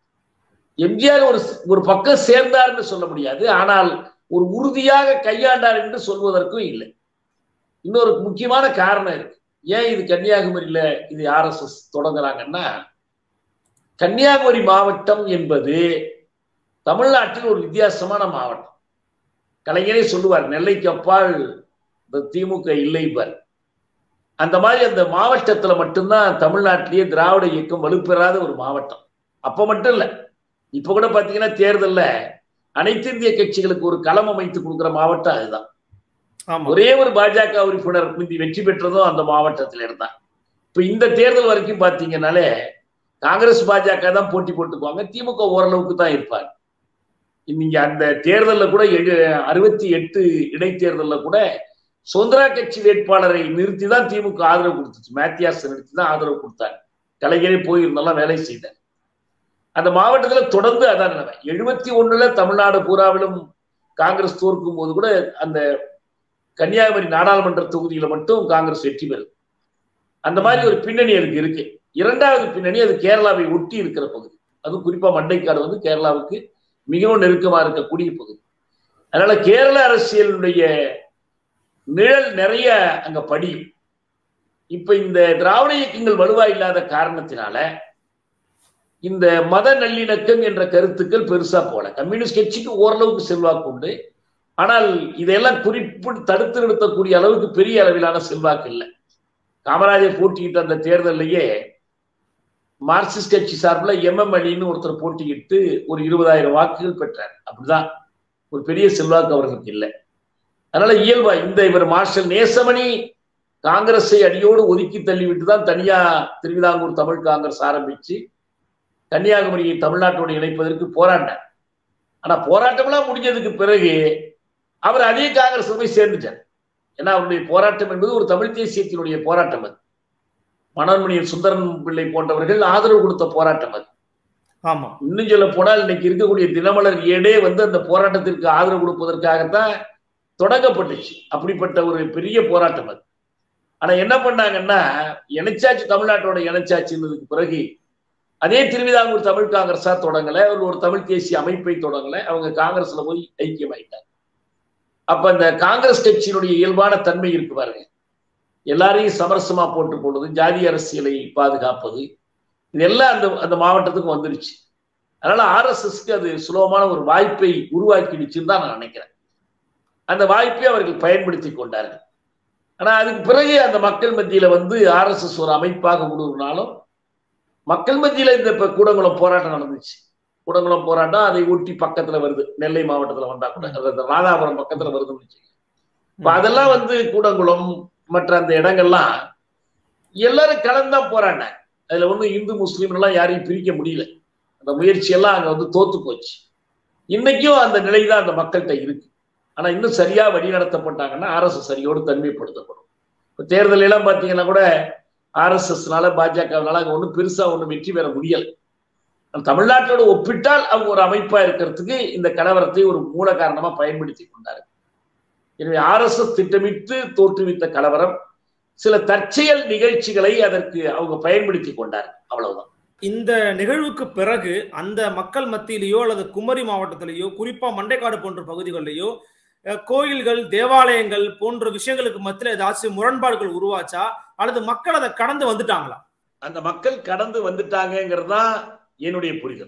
எம்ஜிஆர் ஒரு ஒரு பக்கம் சேர்ந்தார்னு சொல்ல முடியாது ஆனால் ஒரு உறுதியாக கையாண்டார் என்று சொல்வதற்கும் இல்லை இன்னொரு முக்கியமான காரணம் இருக்கு ஏன் இது கன்னியாகுமரியில இது ஆர்எஸ்எஸ் தொடங்குறாங்கன்னா கன்னியாகுமரி மாவட்டம் என்பது தமிழ்நாட்டில் ஒரு வித்தியாசமான மாவட்டம் கலைஞரே சொல்லுவார் நெல்லைக்கு அப்பால் இந்த திமுக இல்லை பார் அந்த மாதிரி அந்த மாவட்டத்துல மட்டும்தான் தமிழ்நாட்டிலேயே திராவிட இயக்கம் வலுப்பெறாத ஒரு மாவட்டம் அப்ப மட்டும் இல்ல இப்ப கூட பாத்தீங்கன்னா தேர்தல்ல அனைத்து இந்திய கட்சிகளுக்கு ஒரு களம் அமைத்து கொடுக்கிற மாவட்டம் அதுதான் ஆமா ஒரே ஒரு பாஜக உறுப்பினர் முந்தி வெற்றி பெற்றதும் அந்த மாவட்டத்தில் இருந்தான் இப்ப இந்த தேர்தல் வரைக்கும் பாத்தீங்கன்னாலே காங்கிரஸ் பாஜக தான் போட்டி போட்டுக்குவாங்க திமுக ஓரளவுக்கு தான் இருப்பாங்க நீங்க அந்த தேர்தல்ல கூட எழு அறுபத்தி எட்டு இடைத்தேர்தல்ல கூட சுதந்திரா கட்சி வேட்பாளரை நிறுத்தி தான் திமுக ஆதரவு கொடுத்துச்சு மேத்தியாஸ் நிறுத்தி தான் ஆதரவு கொடுத்தாங்க கலைஞரே போயிருந்தாலும் வேலை செய்தார் அந்த மாவட்டத்துல தொடர்ந்து அதான் நிலைமை எழுபத்தி ஒண்ணுல தமிழ்நாடு பூராவிலும் காங்கிரஸ் தோற்கும் போது கூட அந்த கன்னியாகுமரி நாடாளுமன்ற தொகுதியில மட்டும் காங்கிரஸ் வெற்றி பெறுது அந்த மாதிரி ஒரு பின்னணி அதுக்கு இருக்கு இரண்டாவது பின்னணி அது கேரளாவை ஒட்டி இருக்கிற பகுதி அதுவும் குறிப்பா மண்டைக்காடு வந்து கேரளாவுக்கு மிகவும் நெருக்கமா இருக்கக்கூடிய பகுதி அதனால கேரள அரசியலுடைய நிழல் நிறைய அங்க படியும் இப்ப இந்த திராவிட இயக்கங்கள் வலுவா இல்லாத காரணத்தினால இந்த மத நல்லிணக்கம் என்ற கருத்துக்கள் பெருசா போல கம்யூனிஸ்ட் கட்சிக்கு ஓரளவுக்கு செல்வாக்கு உண்டு ஆனால் இதையெல்லாம் குறிப்பிட்டு தடுத்து நிறுத்தக்கூடிய அளவுக்கு பெரிய அளவிலான செல்வாக்கு இல்லை காமராஜர் போட்டியிட்ட அந்த தேர்தலையே மார்க்சிஸ்ட் கட்சி சார்பில் எம்எம் அலின்னு ஒருத்தர் போட்டியிட்டு ஒரு இருபதாயிரம் வாக்குகள் பெற்றார் அப்படிதான் ஒரு பெரிய செல்வாக்கு அவர்களுக்கு இல்லை அதனால இயல்பா இந்த இவர் மார்ஷல் நேசமணி காங்கிரஸை அடியோடு ஒதுக்கி தள்ளிவிட்டு தான் தனியா திருவிதாங்கூர் தமிழ் காங்கிரஸ் ஆரம்பிச்சு கன்னியாகுமரியை தமிழ்நாட்டோடு இணைப்பதற்கு போராடினார் ஆனா போராட்டம்லாம் முடிஞ்சதுக்கு பிறகு அவர் அதே காங்கிரஸ் போய் சேர்ந்துட்டார் ஏன்னா அவருடைய போராட்டம் என்பது ஒரு தமிழ் தேசியத்தினுடைய போராட்டம் அது மனோன்மணியன் சுந்தரன் பிள்ளை போன்றவர்கள் ஆதரவு கொடுத்த போராட்டம் அது ஆமா இன்னும் சொல்ல போனால் இன்னைக்கு இருக்கக்கூடிய தினமலர் ஏடே வந்து அந்த போராட்டத்திற்கு ஆதரவு கொடுப்பதற்காகத்தான் தொடங்கப்பட்டுச்சு அப்படிப்பட்ட ஒரு பெரிய போராட்டம் அது ஆனா என்ன பண்ணாங்கன்னா இணைச்சாச்சு தமிழ்நாட்டோட இணைச்சாச்சுன்னதுக்கு பிறகு அதே திருவிதாங்கூர் தமிழ் காங்கிரஸா தொடங்கல அவர் ஒரு தமிழ் தேசிய அமைப்பை தொடங்கல அவங்க காங்கிரஸ்ல போய் ஐக்கியமாயிட்டாங்க அப்ப அந்த காங்கிரஸ் கட்சியினுடைய இயல்பான தன்மை இருக்கு பாருங்க எல்லாரையும் சமரசமா போட்டு போடுறது ஜாதி அரசியலை பாதுகாப்பது இதெல்லாம் அந்த அந்த மாவட்டத்துக்கு வந்துருச்சு அதனால ஆர்எஸ்எஸ்க்கு அது சுலபமான ஒரு வாய்ப்பை உருவாக்கிடுச்சுன்னு தான் நான் நினைக்கிறேன் அந்த வாய்ப்பை அவர்கள் பயன்படுத்தி கொண்டார்கள் ஆனா அதுக்கு பிறகு அந்த மக்கள் மத்தியில வந்து ஆர்எஸ்எஸ் ஒரு அமைப்பாக உருவினாலும் மக்கள் மத்தியில இந்த இப்ப கூடங்குளம் போராட்டம் நடந்துச்சு கூடங்குளம் போராட்டம் அதை ஒட்டி பக்கத்துல வருது நெல்லை மாவட்டத்துல வந்தா கூட அது ராதாபுரம் பக்கத்துல வருதுன்னு வச்சுக்கோங்க இப்ப அதெல்லாம் வந்து கூடங்குளம் மற்ற அந்த இடங்கள்லாம் எல்லாரும் கலந்தான் போராடினாங்க அதுல ஒண்ணு இந்து முஸ்லீம் எல்லாம் யாரையும் பிரிக்க முடியல அந்த முயற்சி எல்லாம் அங்க வந்து தோத்து போச்சு இன்னைக்கும் அந்த நிலைதான் அந்த மக்கள்கிட்ட இருக்கு ஆனா இன்னும் சரியா வழி நடத்தப்பட்டாங்கன்னா ஆர்எஸ்எஸ் சரியோடு தன்மைப்படுத்தப்படும் இப்ப தேர்தல் எல்லாம் பாத்தீங்கன்னா கூட ஆர்எஸ்எஸ்னால பாஜகவினால அங்க ஒன்றும் பெருசா ஒன்றும் வெற்றி பெற முடியல தமிழ்நாட்டோட ஒப்பிட்டால் அவங்க ஒரு அமைப்பா இருக்கிறதுக்கு இந்த கலவரத்தை ஒரு மூல காரணமா பயன்படுத்தி கொண்டாரு எனவே ஆர்எஸ்எஸ் திட்டமிட்டு தோற்றுவித்த கலவரம் சில தற்செயல் நிகழ்ச்சிகளை அதற்கு அவங்க பயன்படுத்தி கொண்டார் அவ்வளவுதான் இந்த நிகழ்வுக்கு பிறகு அந்த மக்கள் மத்தியிலேயோ அல்லது குமரி மாவட்டத்திலேயோ குறிப்பா மண்டைக்காடு போன்ற பகுதிகளிலேயோ அஹ், கோயில்கள் தேவாலயங்கள் போன்ற விஷயங்களுக்கு மத்தியில ஏதாச்சும் முரண்பாடுகள் உருவாச்சா அல்லது மக்கள் அதை கடந்து வந்துட்டாங்களா அந்த மக்கள் கடந்து வந்துட்டாங்கிறது தான் என்னுடைய புரிதல்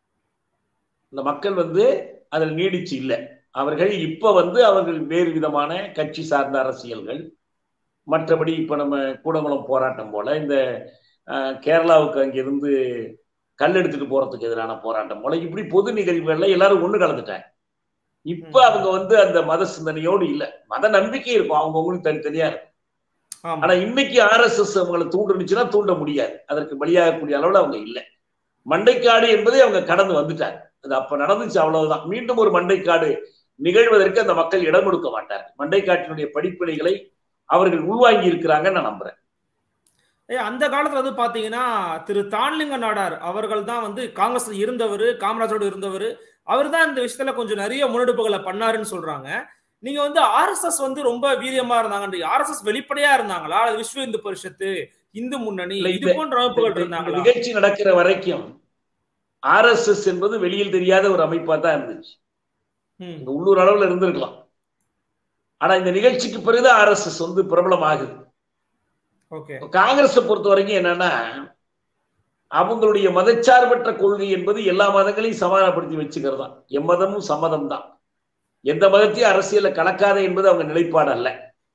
இந்த மக்கள் வந்து அதில் நீடிச்சு இல்லை அவர்கள் இப்ப வந்து அவர்கள் வேறு விதமான கட்சி சார்ந்த அரசியல்கள் மற்றபடி இப்ப நம்ம கூடங்குளம் போராட்டம் போல இந்த அஹ், கேரளாவுக்கு அங்கிருந்து கல் எடுத்துட்டு போறதுக்கு எதிரான போராட்டம் போல இப்படி பொது நிகழ்வுகள்ல எல்லாரும் ஒண்ணு கலந்துட்டாங்க இப்ப ம். அவங்க வந்து அந்த மத சிந்தனையோடு இல்ல மத நம்பிக்கை இருக்கும் அவங்கவுங்களுக்கு தனித்தனியா இருக்கும் ஆமா ஆனா இன்னைக்கு ஆர்எஸ்எஸ் அவங்களை தூண்டுனுச்சுன்னா தூண்ட முடியாது அதற்கு பலியாகக்கூடிய அளவுல அவங்க இல்லை மண்டைக்காடு என்பதை அவங்க கடந்து வந்துட்டாங்க அது அப்ப நடந்துச்சு அவ்வளவுதான் மீண்டும் ஒரு மண்டைக்காடு நிகழ்வதற்கு அந்த மக்கள் இடம் கொடுக்க மாட்டார்கள் மண்டைக்காட்டினுடைய படிப்பினைகளை அவர்கள் உள்வாங்கி இருக்கிறாங்கன்னு நான் நம்புறேன் ஏய், அந்த காலத்துல வந்து பாத்தீங்கன்னா திரு தான்லிங்க நாடார் அவர்கள் தான் வந்து காங்கிரஸ்ல இருந்தவர் காமராஜரோட இருந்தவர் அவர் தான் இந்த விஷயத்துல கொஞ்சம் நிறைய முன்னெடுப்புகளை பண்ணாருன்னு சொல்றாங்க நீங்க வந்து ஆர்எஸ்எஸ் வந்து ரொம்ப வீரியமா இருந்தாங்க ஆர்எஸ்எஸ் வெளிப்படையா இருந்தாங்களா அல்லது விஸ்வ இந்து பரிஷத்து இந்து முன்னணி இல்ல, இது இந்த- போன்ற அமைப்புகள் இந்த இருந்தாங்களா நிகழ்ச்சி நடக்கிற வரைக்கும் ஆர்எஸ்எஸ் என்பது வெளியில் தெரியாத ஒரு அமைப்பா தான் இருந்துச்சு ம், இந்த உள்ளூர் அளவுல இருந்திருக்கலாம் ஆனா இந்த நிகழ்ச்சிக்கு பிறகுதான் ஆர்எஸ்எஸ் வந்து பிரபலம் ஆகுது ஓகே காங்கிரஸை பொறுத்த வரைக்கும் என்னன்னா அவங்களுடைய மதச்சார்பற்ற கொள்கை என்பது எல்லா மதங்களையும் சமாதானப்படுத்தி வச்சுக்கிறது தான் எம்மதமும் சம்மதம் தான் எந்த மதத்தையும் அரசியல கலக்காதே என்பது அவங்க நிலைப்பாடு அல்ல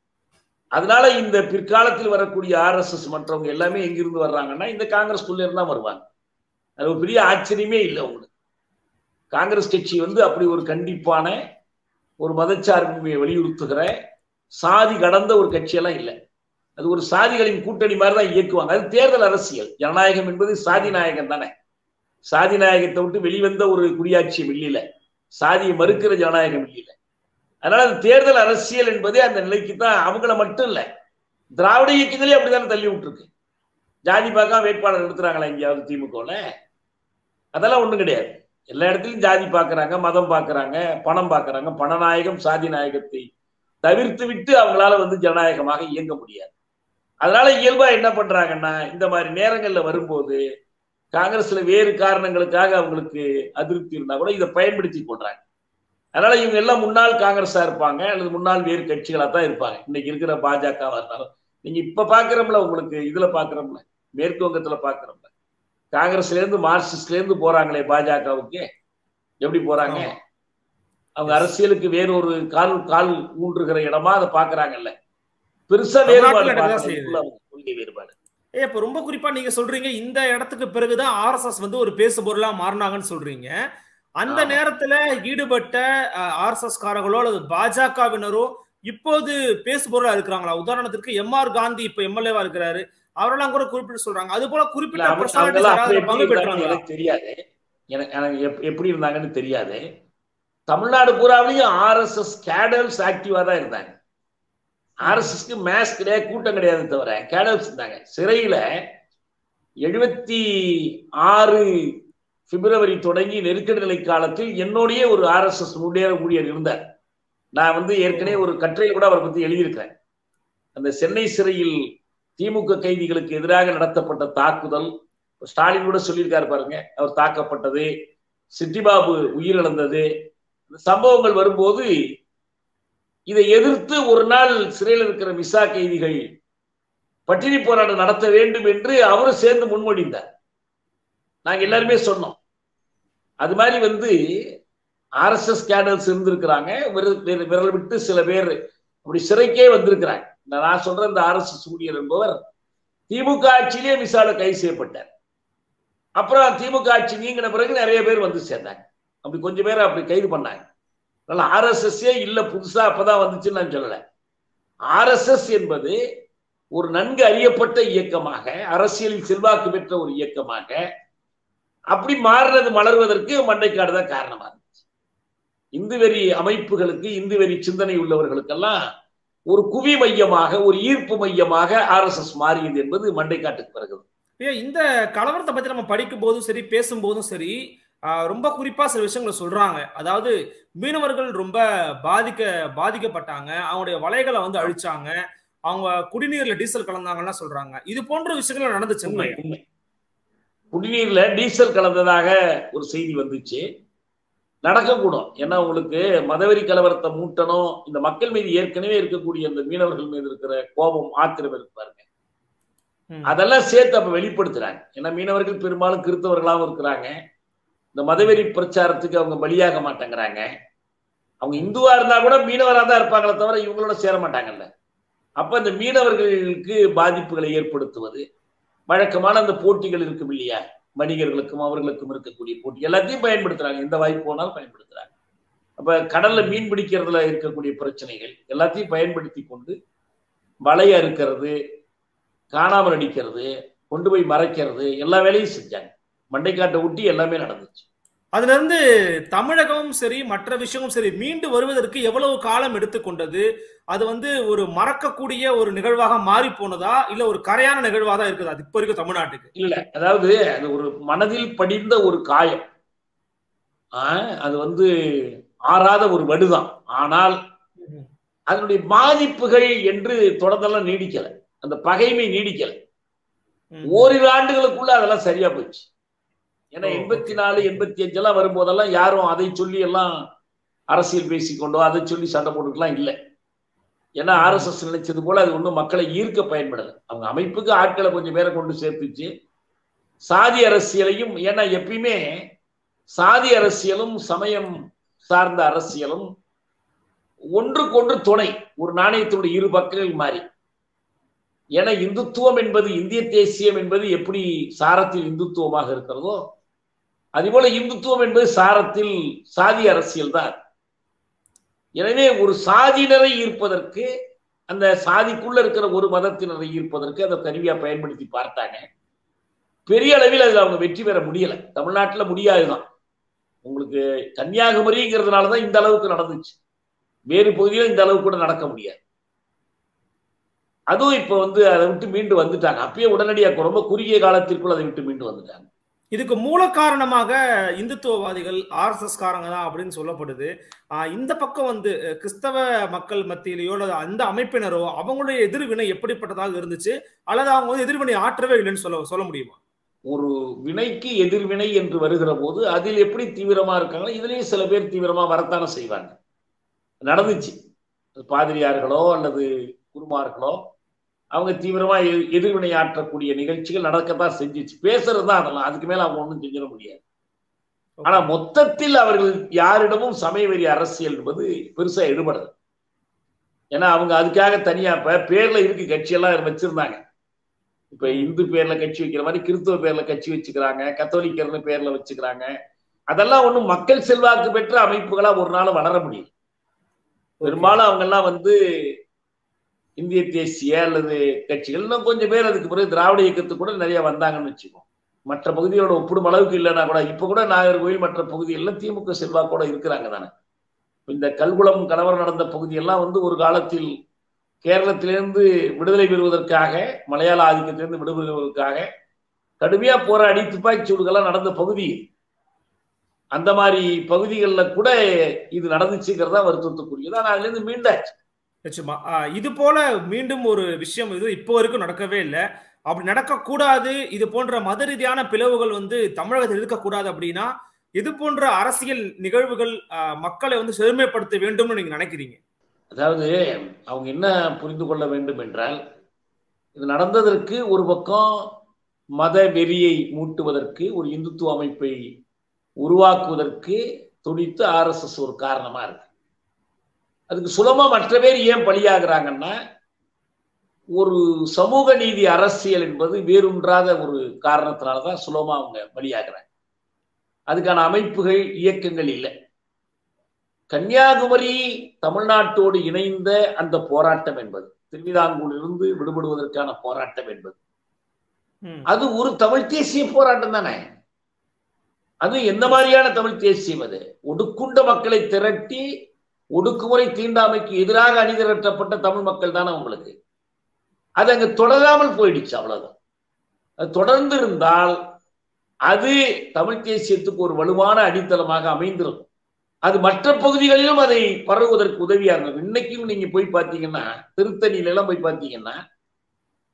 அதனால இந்த பிற்காலத்தில் வரக்கூடிய ஆர்எஸ்எஸ் மற்றவங்க எல்லாமே எங்கிருந்து வர்றாங்கன்னா இந்த காங்கிரஸ் இருந்து தான் வருவாங்க அது ஒரு பெரிய ஆச்சரியமே இல்லை உங்களுக்கு காங்கிரஸ் கட்சி வந்து அப்படி ஒரு கண்டிப்பான ஒரு மதச்சார்பின்மையை வலியுறுத்துகிற சாதி கடந்த ஒரு கட்சியெல்லாம் இல்லை அது ஒரு சாதிகளின் கூட்டணி மாதிரி தான் இயக்குவாங்க அது தேர்தல் அரசியல் ஜனநாயகம் என்பது சாதி நாயகம் தானே சாதி நாயகத்தை விட்டு வெளிவந்த ஒரு குடியாட்சி வெளியில சாதியை மறுக்கிற ஜனநாயகம் வெளியில அதனால அது தேர்தல் அரசியல் என்பதே அந்த நிலைக்கு தான் அவங்கள மட்டும் இல்ல திராவிட இயக்கங்களே அப்படித்தானே தள்ளி விட்டுருக்கு ஜாதி பார்க்காம வேட்பாளர் நிறுத்துறாங்களா எங்கேயாவது திமுகல அதெல்லாம் ஒண்ணும் கிடையாது எல்லா இடத்துலயும் ஜாதி பார்க்கறாங்க மதம் பார்க்கறாங்க பணம் பார்க்கறாங்க பணநாயகம் சாதி நாயகத்தை தவிர்த்து விட்டு அவங்களால வந்து ஜனநாயகமாக இயங்க முடியாது அதனால இயல்பா என்ன பண்றாங்கன்னா இந்த மாதிரி நேரங்கள்ல வரும்போது காங்கிரஸ்ல வேறு காரணங்களுக்காக அவங்களுக்கு அதிருப்தி இருந்தா கூட இதை பயன்படுத்தி கொள்றாங்க அதனால இவங்க எல்லாம் முன்னாள் காங்கிரஸா இருப்பாங்க அல்லது முன்னாள் வேறு கட்சிகளா தான் இருப்பாங்க இன்னைக்கு இருக்கிற பாஜகவா இருந்தாலும் நீங்க இப்ப பாக்குறோம்ல உங்களுக்கு இதுல பாக்குறோம்ல மேற்கு வங்கத்துல பாக்குறோம்ல காங்கிரஸ்ல இருந்து மார்க்சிஸ்ட்ல இருந்து போறாங்களே பாஜகவுக்கு எப்படி போறாங்க ஆமா. அவங்க அரசியலுக்கு வேற ஒரு கால் கால் ஊன்றுகிற இடமா அதை பாக்குறாங்கல்ல பெருசா வேறுபாடு தமிழ்நாட்டுல நடக்கதான் பார்க்கல. செய்யுது. உள்ள அவங்க கொள்கை வேறுபாடு ஏ இப்ப ரொம்ப குறிப்பா நீங்க சொல்றீங்க இந்த இடத்துக்கு பிறகுதான் ஆர்எஸ்எஸ் வந்து ஒரு பேசு பொருளா மாறினாங்கன்னு சொல்றீங்க அந்த ஆமா. நேரத்துல ஈடுபட்ட ஆர்எஸ்எஸ் காரர்களோ அல்லது பாஜகவினரோ இப்போது பேசு பொருளா இருக்கிறாங்களா உதாரணத்திற்கு எம் ஆர் காந்தி இப்ப எம்எல்ஏவா இருக்கிறாரு அவரெல்லாம் கூட குறிப்பிட்டு சொல்றாங்க அது போல இல்ல, குறிப்பிட்ட அவங்க- personalities அவங்கெல்லாம் அப்ப யாராவது எப்படி பங்கு இருந்தாங்கன்னு பெற்றாங்களா எனக்கு தெரியாது எனக்கு எனக்கு எப்- எப்படி இருந்தாங்கன்னு தெரியாது தமிழ்நாடு பூராவிலையும் ஆர்எஸ்எஸ் கேடல்ஸ் ஆக்டிவா தான் இருந்தாங்க ஆர்எஸ்எஸ்க்கு மேஸ் கிடையாது கூட்டம் கிடையாது தவிர கேடல்ஸ் இருந்தாங்க சிறையில எழுபத்தி ஆறு பிப்ரவரி தொடங்கி நெருக்கடி நிலை காலத்தில் என்னுடைய ஒரு ஆர்எஸ்எஸ் முன்னேற ஊழியர் இருந்தார் நான் வந்து ஏற்கனவே ஒரு கட்டுரை கூட அவரை பத்தி எழுதியிருக்கிறேன் அந்த சென்னை சிறையில் திமுக கைதிகளுக்கு எதிராக நடத்தப்பட்ட தாக்குதல் ஸ்டாலின் கூட சொல்லியிருக்காரு பாருங்க அவர் தாக்கப்பட்டது சிட்டிபாபு உயிரிழந்தது இந்த சம்பவங்கள் வரும்போது இதை எதிர்த்து ஒரு நாள் சிறையில் இருக்கிற மிசா கைதிகள் பட்டினி போராட்டம் நடத்த வேண்டும் என்று அவரும் சேர்ந்து முன்மொழிந்தார் நாங்க எல்லாருமே சொன்னோம் அது மாதிரி வந்து ஆர்எஸ்எஸ் கேடல்ஸ் இருந்திருக்கிறாங்க விரல் விரல் விரல் விட்டு சில பேர் அப்படி சிறைக்கே வந்திருக்கிறாங்க நான் சொல்ற இந்த ஆர்எஸ்எஸ் ஊழியர் என்பவர் திமுக ஆட்சியிலே மிசால கைது செய்யப்பட்டார் அப்புறம் திமுக ஆட்சி நீங்கின பிறகு நிறைய பேர் வந்து சேர்ந்தாங்க அப்படி கொஞ்சம் பேர் அப்படி கைது பண்ணாங்க அதனால ஆர்எஸ்எஸ்ஸே இல்ல புதுசா அப்பதான் வந்துச்சுன்னு நான் சொல்லல ஆர்எஸ்எஸ் என்பது ஒரு நன்கு அறியப்பட்ட இயக்கமாக அரசியலில் செல்வாக்கு பெற்ற ஒரு இயக்கமாக அப்படி மாறினது மலர்வதற்கு மண்டைக்காடு தான் காரணமா இருந்துச்சு இந்து வெறி அமைப்புகளுக்கு இந்து வெறி சிந்தனை உள்ளவர்களுக்கெல்லாம் ஒரு குவி மையமாக ஒரு ஈர்ப்பு மையமாக ஆர்எஸ்எஸ் மாறியது என்பது மண்டைக்காட்டுக்கு பிறகு ஏன் இந்த கலவரத்தை பத்தி நம்ம படிக்கும் போதும் சரி பேசும்போதும் சரி ஆஹ் ரொம்ப குறிப்பா சில விஷயங்களை சொல்றாங்க அதாவது மீனவர்கள் ரொம்ப பாதிக்க பாதிக்கப்பட்டாங்க அவங்களுடைய வலைகளை வந்து அழிச்சாங்க அவங்க குடிநீர்ல டீசல் கலந்தாங்கன்னா சொல்றாங்க இது போன்ற விஷயங்கள் நடந்துச்சு உண்மை உண்மை குடிநீர்ல டீசல் கலந்ததாக ஒரு செய்தி வந்துச்சு நடக்கக்கூடும் ஏன்னா உங்களுக்கு மதவெறி கலவரத்தை மூட்டணும் இந்த மக்கள் மீது ஏற்கனவே இருக்கக்கூடிய அந்த மீனவர்கள் மீது இருக்கிற கோபம் ஆத்திரம் இருக்கு பாருங்க ம். அதெல்லாம் சேர்த்து அப்ப வெளிப்படுத்துறாங்க ஏன்னா மீனவர்கள் பெரும்பாலும் கிறிஸ்தவர்களாகவும் இருக்கிறாங்க இந்த மதவெறி பிரச்சாரத்துக்கு அவங்க பலியாக மாட்டேங்கிறாங்க அவங்க இந்துவா இருந்தா கூட மீனவராக தான் இருப்பாங்களே தவிர இவங்களோட சேர மாட்டாங்கல்ல அப்ப இந்த மீனவர்களுக்கு பாதிப்புகளை ஏற்படுத்துவது வழக்கமான அந்த போட்டிகள் இருக்கும் இல்லையா வணிகர்களுக்கும் அவர்களுக்கும் இருக்கக்கூடிய போட்டி எல்லாத்தையும் பயன்படுத்துறாங்க எந்த வாய்ப்பு போனாலும் பயன்படுத்துறாங்க அப்ப கடல்ல மீன் பிடிக்கிறதுல இருக்கக்கூடிய பிரச்சனைகள் எல்லாத்தையும் பயன்படுத்தி கொண்டு வலை அறுக்கிறது காணாமல் அடிக்கிறது கொண்டு போய் மறைக்கிறது எல்லா வேலையும் செஞ்சாங்க மண்டைக்காட்டை ஒட்டி எல்லாமே நடந்துச்சு அதுல இருந்து தமிழகமும் சரி மற்ற விஷயமும் சரி மீண்டு வருவதற்கு எவ்வளவு காலம் எடுத்துக்கொண்டது அது வந்து ஒரு மறக்கக்கூடிய ஒரு நிகழ்வாக மாறி போனதா இல்ல ஒரு கரையான நிகழ்வாக தான் இருக்குது அது இப்போ வரைக்கும் தமிழ்நாட்டுக்கு இல்ல அதாவது அது ஒரு மனதில் படிந்த ஒரு காயம் ஆஹ் அது வந்து ஆறாத ஒரு வடுதான் ஆனால் அதனுடைய பாதிப்புகள் என்று தொடர்ந்தெல்லாம் நீடிக்கல அந்த பகைமை நீடிக்கல ம். ஓரிரு ஆண்டுகளுக்குள்ள அதெல்லாம் சரியா போச்சு ஏன்னா ஓ, எண்பத்தி நாலு எண்பத்தி அஞ்செல்லாம் வரும்போதெல்லாம் யாரும் அதை சொல்லி எல்லாம் அரசியல் பேசிக்கொண்டோ அதை சொல்லி சண்டை போட்டுக்கலாம் இல்லை ஏன்னா ஆர்எஸ்எஸ் நினைச்சது போல அது ஒன்றும் மக்களை ஈர்க்க பயன்படல அவங்க அமைப்புக்கு ஆட்களை கொஞ்சம் பேரை கொண்டு சேர்த்துச்சு சாதி அரசியலையும் ஏன்னா எப்பயுமே சாதி அரசியலும் சமயம் சார்ந்த அரசியலும் ஒன்றுக்கொன்று துணை ஒரு நாணயத்தினுடைய இரு பக்கங்கள் மாறி ஏன்னா இந்துத்துவம் என்பது இந்திய தேசியம் என்பது எப்படி சாரத்தில் இந்துத்துவமாக இருக்கிறதோ அதுபோல இந்துத்துவம் என்பது சாரத்தில் சாதி அரசியல் தான் எனவே ஒரு சாதியினரை ஈர்ப்பதற்கு அந்த சாதிக்குள்ள இருக்கிற ஒரு மதத்தினரை ஈர்ப்பதற்கு அதை கருவியா பயன்படுத்தி பார்த்தாங்க பெரிய அளவில் அதுல அவங்க வெற்றி பெற முடியல தமிழ்நாட்டுல முடியாதுதான் உங்களுக்கு கன்னியாகுமரிங்கிறதுனால தான் இந்த அளவுக்கு நடந்துச்சு வேறு பகுதியில இந்த அளவுக்கு கூட நடக்க முடியாது அதுவும் இப்ப வந்து அதை விட்டு மீண்டு வந்துட்டாங்க அப்பயே உடனடியாக ரொம்ப குறுகிய காலத்திற்குள் அதை விட்டு மீண்டு வந்துட்டாங்க இதுக்கு மூல காரணமாக இந்துத்துவவாதிகள் ஆர்எஸ்எஸ் காரங்க தான் அப்படின்னு சொல்லப்படுது ஆஹ் இந்த பக்கம் வந்து அஹ், கிறிஸ்தவ மக்கள் மத்தியிலேயோ அல்லது அந்த அமைப்பினரோ அவங்களுடைய எதிர்வினை எப்படிப்பட்டதாக இருந்துச்சு அல்லது அவங்க வந்து எதிர்வினை ஆற்றவே இல்லைன்னு சொல்ல சொல்ல முடியுமா ஒரு வினைக்கு எதிர்வினை என்று வருகிற போது அதில் எப்படி தீவிரமா இருக்காங்களோ இதுலயும் சில பேர் தீவிரமா வரத்தானே செய்வாங்க நடந்துச்சு அது பாதிரியார்களோ அல்லது குருமார்களோ அவங்க தீவிரமா எ- எதிர்வினை ஆற்றக்கூடிய நிகழ்ச்சிகள் நடக்கத்தான் செஞ்சுச்சு பேசுறது தான் அதெல்லாம் அதுக்கு மேல அவங்க ஒன்றும் செஞ்சிட முடியாது ஆனா மொத்தத்தில் அவர்கள் யாரிடமும் சமயவெறி அரசியல் என்பது பெருசா ஈடுபடுது ஏன்னா அவங்க அதுக்காக தனியா இப்ப பேர்ல இருக்கு கட்சியெல்லாம் வச்சிருந்தாங்க இப்ப இந்து பேர்ல கட்சி வைக்கிற மாதிரி கிறிஸ்துவ பேர்ல கட்சி வச்சுக்கிறாங்க கத்தோலிக்கர்னு பேர்ல வச்சுக்கிறாங்க அதெல்லாம் ஒண்ணும் மக்கள் செல்வாக்கு பெற்ற அமைப்புகளா ஒரு நாள் வளர முடியும் பெரும்பாலும் அவங்க எல்லாம் வந்து இந்திய தேசிய அல்லது கட்சிகள் இன்னும் கொஞ்சம் பேர் அதுக்கு பிறகு திராவிட இயக்கத்துக்கு கூட நிறைய வந்தாங்கன்னு வச்சுக்கோம் மற்ற பகுதியோட ஒப்பிடும் அளவுக்கு இல்லைன்னா கூட இப்ப கூட நாகர்கோவில் மற்ற பகுதிகளில் திமுக செல்வாக்கோட இருக்கிறாங்க தானே இந்த கல்குளம் கலவரம் நடந்த பகுதியெல்லாம் வந்து ஒரு காலத்தில் கேரளத்திலிருந்து விடுதலை பெறுவதற்காக மலையாள ஆதிக்கத்திலிருந்து விடுபடுவதற்காக கடுமையா போராடி துப்பாக்கி சூடுகள்லாம் நடந்த பகுதி இது. அந்த மாதிரி பகுதிகளில் கூட இது நடந்துச்சுங்கிறதா வருத்தத்துக்குரியது ஆனா அதுல இருந்து மீண்டாச்சு நிச்சயமா ஆஹ் இது போல மீண்டும் ஒரு விஷயம் இது இப்போ வரைக்கும் நடக்கவே இல்லை அப்படி நடக்கக்கூடாது இது போன்ற மத ரீதியான பிளவுகள் வந்து தமிழகத்தில் இருக்கக்கூடாது அப்படின்னா இது போன்ற அரசியல் நிகழ்வுகள் ஆஹ் மக்களை வந்து செழுமைப்படுத்த வேண்டும்னு நீங்க நினைக்கிறீங்க அதாவது அவங்க என்ன புரிந்து கொள்ள வேண்டும் என்றால் இது நடந்ததற்கு ஒரு பக்கம் மத வெறியை மூட்டுவதற்கு ஒரு இந்துத்துவ அமைப்பை உருவாக்குவதற்கு துடித்து ஆர்எஸ்எஸ் ஒரு காரணமா இருக்கு அதுக்கு சுலமா மற்ற பேர் ஏன் பலியாகிறாங்கன்னா ஒரு சமூக நீதி அரசியல் என்பது வேறுன்றாத ஒரு காரணத்தினாலதான் சுலமா அவங்க பலியாகிறாங்க அதுக்கான அமைப்புகள் இயக்கங்கள் இல்லை கன்னியாகுமரி தமிழ்நாட்டோடு இணைந்த அந்த போராட்டம் என்பது திருவிதாங்கூரிலிருந்து விடுபடுவதற்கான போராட்டம் என்பது ம். அது ஒரு தமிழ் தேசிய போராட்டம் தானே அது எந்த மாதிரியான தமிழ் தேசியம் அது ஒடுக்குண்ட மக்களை திரட்டி ஒடுக்குமுறை தீண்டாமைக்கு எதிராக அணிதிரட்டப்பட்ட தமிழ் மக்கள் தானே உங்களுக்கு அது அங்க தொடராமல் போயிடுச்சு அவ்வளவுதான் அது தொடர்ந்து இருந்தால் அது தமிழ் தேசியத்துக்கு ஒரு வலுவான அடித்தளமாக அமைந்திருக்கும் அது மற்ற பகுதிகளிலும் அதை பரவுவதற்கு உதவியா இருந்தது இன்னைக்கும் நீங்க போய் பார்த்தீங்கன்னா திருத்தணியில எல்லாம் போய் பார்த்தீங்கன்னா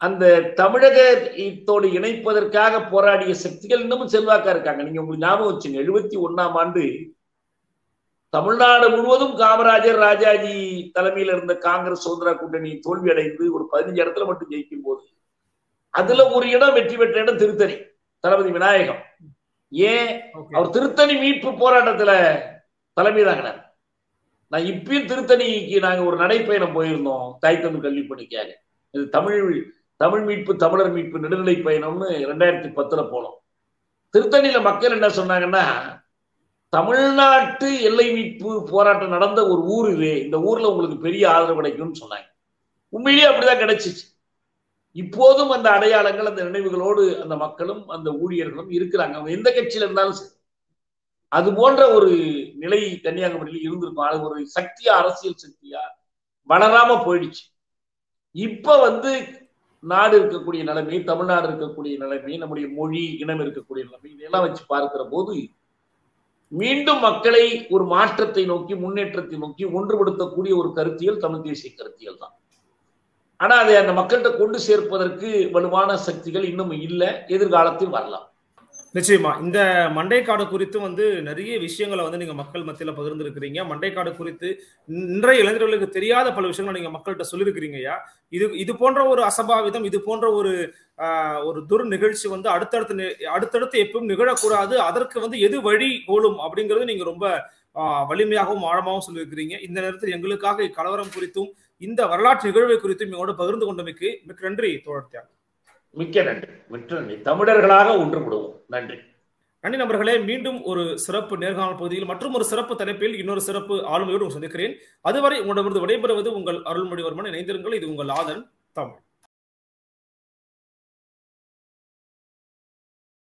அந்த தமிழகத்தோடு இணைப்பதற்காக போராடிய சக்திகள் இன்னமும் செல்வாக்கா இருக்காங்க நீங்க உங்களுக்கு ஞாபகம் வச்சுங்க எழுபத்தி ஒன்னாம் ஆண்டு தமிழ்நாடு முழுவதும் காமராஜர் ராஜாஜி தலைமையில் இருந்த காங்கிரஸ் சுதந்திரா கூட்டணி தோல்வி அடைந்து ஒரு பதினஞ்சு இடத்துல மட்டும் ஜெயிக்கும் போது அதுல ஒரு இடம் வெற்றி பெற்ற இடம் திருத்தணி தளபதி விநாயகம் ஏன் அவர் திருத்தணி மீட்பு போராட்டத்துல தலைமை தாங்கினார் நான் இப்பயும் திருத்தணிக்கு நாங்க ஒரு நடைப்பயணம் போயிருந்தோம் தாய் தமிழ் கல்வி பணிக்காக இது தமிழ் தமிழ் மீட்பு தமிழர் மீட்பு நெடுநிலை பயணம்னு ரெண்டாயிரத்தி பத்துல போனோம் திருத்தணியில மக்கள் என்ன சொன்னாங்கன்னா தமிழ்நாட்டு எல்லை மீட்பு போராட்டம் நடந்த ஒரு ஊர் இது இந்த ஊர்ல உங்களுக்கு பெரிய ஆதரவு கிடைக்கும்னு சொன்னாங்க உண்மையிலேயே அப்படிதான் கிடைச்சிச்சு இப்போதும் அந்த அடையாளங்கள் அந்த நினைவுகளோடு அந்த மக்களும் அந்த ஊழியர்களும் இருக்கிறாங்க அவங்க எந்த கட்சியில இருந்தாலும் சரி அது போன்ற ஒரு நிலை கன்னியாகுமரியில் இருந்திருக்கும் அது ஒரு சக்தியா அரசியல் சக்தியா வளராம போயிடுச்சு இப்ப வந்து நாடு இருக்கக்கூடிய நிலைமை தமிழ்நாடு இருக்கக்கூடிய நிலைமை நம்முடைய மொழி இனம் இருக்கக்கூடிய நிலைமை இதெல்லாம் வச்சு பார்க்கிற போது மீண்டும் மக்களை ஒரு மாற்றத்தை நோக்கி முன்னேற்றத்தை நோக்கி ஒன்றுபடுத்தக்கூடிய ஒரு கருத்தியல் தமிழ் தேசிய கருத்தியல் தான் ஆனா அதை அந்த மக்கள்கிட்ட கொண்டு சேர்ப்பதற்கு வலுவான சக்திகள் இன்னும் இல்லை எதிர்காலத்தில் வரலாம் நிச்சயமா இந்த மண்டைக்காடு குறித்து வந்து நிறைய விஷயங்களை வந்து நீங்க மக்கள் மத்தியில பகிர்ந்துருக்கிறீங்க மண்டைக்காடு குறித்து இன்றைய இளைஞர்களுக்கு தெரியாத பல விஷயங்களை நீங்க மக்கள்கிட்ட சொல்லியிருக்கிறீங்க ஐயா இது இது போன்ற ஒரு அசம்பாவிதம் இது போன்ற ஒரு ஒரு துர் நிகழ்ச்சி வந்து அடுத்தடுத்து அடுத்தடுத்து எப்பவும் நிகழக்கூடாது அதற்கு வந்து எது வழி கோலும் அப்படிங்கிறது நீங்க ரொம்ப வலிமையாகவும் ஆழமாகவும் சொல்லியிருக்கிறீங்க இந்த நேரத்தில் எங்களுக்காக கலவரம் குறித்தும் இந்த வரலாற்று நிகழ்வை குறித்தும் எங்களோட பகிர்ந்து கொண்டமைக்கு மிக்க நன்றி தோழர் மிக்க நன்றி மிக்க நன்றி தமிழர்களாக ஒன்றுபடுவோம் நன்றி நன்றி நண்பர்களே மீண்டும் ஒரு சிறப்பு நேர்காணல் பகுதியில் மற்றும் ஒரு சிறப்பு தலைப்பில் இன்னொரு சிறப்பு ஆளுமையோடு சந்திக்கிறேன் அதுவரை உங்களிடமிருந்து விடைபெறுவது உங்கள் அருள்மொழிவர்மன் இணைந்திருங்கள் இது உங்கள் ஆதன் தமிழ்